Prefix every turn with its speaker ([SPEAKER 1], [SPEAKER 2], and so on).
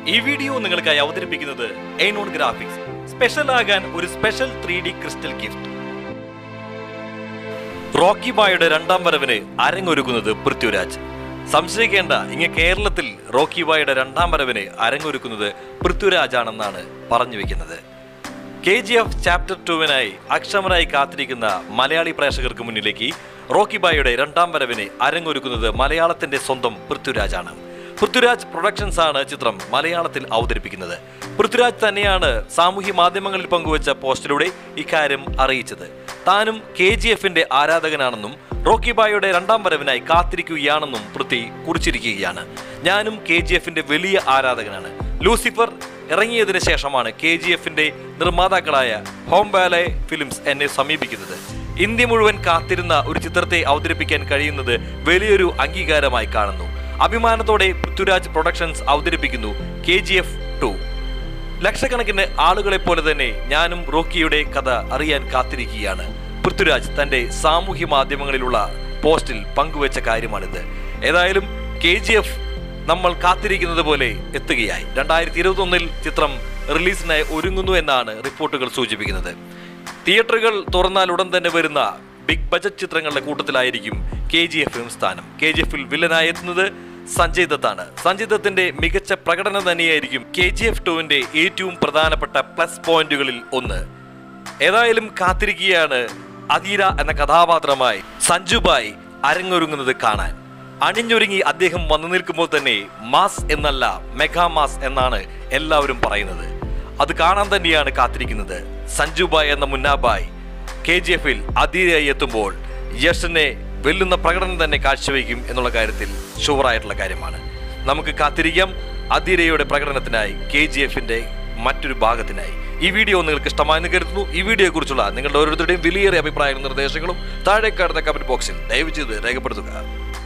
[SPEAKER 1] ഈ വീഡിയോ നിങ്ങൾക്കായി അവതരിപ്പിക്കുന്നത് എയ്നോൺ ഗ്രാഫിക്സ് സ്പെഷ്യൽ ആകാൻ ഒരു special three D crystal gift Rocky ബായുടെ രണ്ടാം വരവിന് അരങ്ങൊരുക്കുന്നത് പൃഥ്വിരാജ് സംശയിക്കേണ്ട ഇങ്ങ് കേരളത്തിൽ റോക്കി ബായുടെ രണ്ടാം വരവിന് അരങ്ങൊരുക്കുന്നത് പൃഥ്വിരാജാണെന്നാണ് പറഞ്ഞു വെക്കുന്നത് കെ ജി എഫ് ചാപ്റ്റർ ടുവിനായി അക്ഷമരായി കാത്തിരിക്കുന്ന മലയാളി പ്രേക്ഷകർക്ക് മുന്നിലേക്ക് റോക്കി ബായുടെ രണ്ടാം വരവിന് അരങ്ങൊരുക്കുന്നത് മലയാളത്തിന്റെ സ്വന്തം പൃഥ്വിരാജാണ് പൃഥ്വിരാജ് പ്രൊഡക്ഷൻസ് ആണ് ചിത്രം മലയാളത്തിൽ അവതരിപ്പിക്കുന്നത് പൃഥ്വിരാജ് തന്നെയാണ് സാമൂഹ്യ മാധ്യമങ്ങളിൽ പങ്കുവച്ച പോസ്റ്റിലൂടെ ഇക്കാര്യം അറിയിച്ചത് താനും കെ ജി എഫിന്റെ ആരാധകനാണെന്നും റോക്കി ബായുടെ രണ്ടാം വരവിനായി കാത്തിരിക്കുകയാണെന്നും പൃഥ്വി കുറിച്ചിരിക്കുകയാണ് ഞാനും കെ ജി എഫിന്റെ വലിയ ആരാധകനാണ് ലൂസിഫർ ഇറങ്ങിയതിനു ശേഷമാണ് കെ ജി എഫിന്റെ നിർമ്മാതാക്കളായ ഹോം വാലെ ഫിലിംസ് എന്നെ സമീപിക്കുന്നത് ഇന്ത്യ മുഴുവൻ കാത്തിരുന്ന ഒരു ചിത്രത്തെ അവതരിപ്പിക്കാൻ കഴിയുന്നത് വലിയൊരു അംഗീകാരമായി കാണുന്നു അഭിമാനത്തോടെ പൃഥ്വിരാജ് പ്രൊഡക്ഷൻസ് അവതരിപ്പിക്കുന്നു കെ ജി എഫ് ടു ലക്ഷക്കണക്കിന് ആളുകളെ പോലെ തന്നെ ഞാനും റോക്കിയുടെ കഥ അറിയാൻ കാത്തിരിക്കുകയാണ് പൃഥ്വിരാജ് തന്റെ സാമൂഹ്യ മാധ്യമങ്ങളിലുള്ള പോസ്റ്റിൽ പങ്കുവച്ച കാര്യമാണിത് ഏതായാലും കെ ജി എഫ് നമ്മൾ കാത്തിരിക്കുന്നത് പോലെ എത്തുകയായി രണ്ടായിരത്തി ഇരുപത്തി ഒന്നിൽ ചിത്രം റിലീസിനായി ഒരുങ്ങുന്നു എന്നാണ് റിപ്പോർട്ടുകൾ സൂചിപ്പിക്കുന്നത് തിയേറ്ററുകൾ തുറന്നാൽ ഉടൻ തന്നെ വരുന്ന ബിഗ് ബജറ്റ് ചിത്രങ്ങളുടെ കൂട്ടത്തിലായിരിക്കും കെ ജി എഫും സ്ഥാനം കെ ജി എഫിൽ വില്ലനായി എത്തുന്നത് സഞ്ജയ് ദത്താണ് സഞ്ജയ് ദത്തിന്റെ മികച്ച പ്രകടനം തന്നെയായിരിക്കും കെ ജി എഫ് ടുവിന്റെ ഏറ്റവും പ്രധാനപ്പെട്ട പ്ലസ് പോയിന്റുകളിൽ ഒന്ന് ഏതായാലും കാത്തിരിക്കുകയാണ് അധീര എന്ന കഥാപാത്രമായി സഞ്ജുബായി അരങ്ങൊരുങ്ങുന്നത് കാണാൻ അണിഞ്ഞൊരുങ്ങി അദ്ദേഹം വന്നു നിൽക്കുമ്പോൾ തന്നെ മാസ് എന്നല്ല മെഗാ മാസ് എന്നാണ് എല്ലാവരും പറയുന്നത് അത് കാണാൻ തന്നെയാണ് കാത്തിരിക്കുന്നത് സഞ്ജുബായ് എന്ന മുന്നാബായ് കെ ജി എഫിൽ അധീരയായി എത്തുമ്പോൾ യഷിനെ വെല്ലുന്ന പ്രകടനം തന്നെ കാഴ്ചവെക്കും എന്നുള്ള കാര്യത്തിൽ ഷുവറായിട്ടുള്ള കാര്യമാണ് നമുക്ക് കാത്തിരിക്കാം അധീരയുടെ പ്രകടനത്തിനായി കെ ജി എഫിന്റെ മറ്റൊരു ഭാഗത്തിനായി ഈ വീഡിയോ നിങ്ങൾക്ക് ഇഷ്ടമായെന്ന് കരുതുന്നു ഈ വീഡിയോയെ കുറിച്ചുള്ള നിങ്ങളുടെ ഓരോരുത്തരുടെയും വിലയേറിയ അഭിപ്രായങ്ങളും നിർദ്ദേശങ്ങളും താഴെ കാണുന്ന കമന്റ് ബോക്സിൽ ദയവ് ചെയ്ത് രേഖപ്പെടുത്തുക